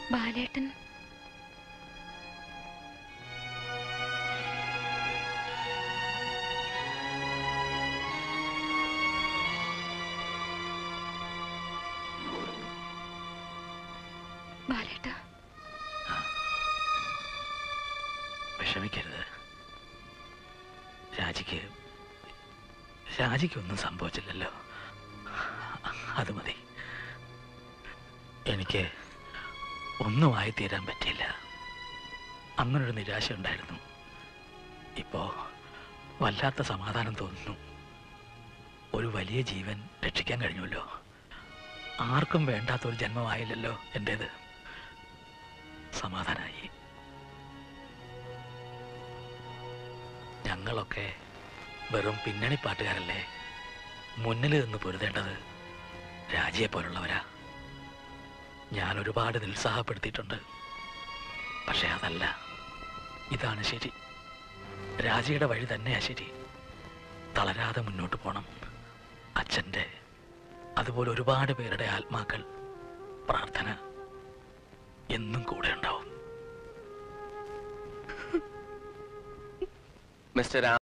ബാലേട്ടൻ ബാലേട്ട വിഷമിക്കരുത് രാജിക്ക് രാജിക്കൊന്നും സംഭവിച്ചില്ലല്ലോ അത് മതി എനിക്ക് ഒന്നുമായി തീരാൻ പറ്റിയില്ല അങ്ങനൊരു നിരാശ ഉണ്ടായിരുന്നു ഇപ്പോ വല്ലാത്ത സമാധാനം തോന്നുന്നു ഒരു വലിയ ജീവൻ രക്ഷിക്കാൻ കഴിഞ്ഞുവല്ലോ ആർക്കും വേണ്ടാത്തൊരു ജന്മമായില്ലല്ലോ എൻ്റേത് സമാധാനായി ഞങ്ങളൊക്കെ വെറും പിന്നണി പാട്ടുകാരല്ലേ മുന്നിൽ നിന്ന് പൊരുതേണ്ടത് രാജിയെ പോലുള്ളവരാ ഞാൻ ഒരുപാട് നിരുത്സാഹപ്പെടുത്തിയിട്ടുണ്ട് പക്ഷെ അതല്ല ഇതാണ് ശരി രാജിയുടെ വഴി തന്നെയാ ശരി തളരാതെ മുന്നോട്ട് പോണം അച്ഛൻ്റെ അതുപോലെ ഒരുപാട് പേരുടെ ആത്മാക്കൾ പ്രാർത്ഥന എന്നും കൂടെ ഉണ്ടാവും മിസ്റ്റർ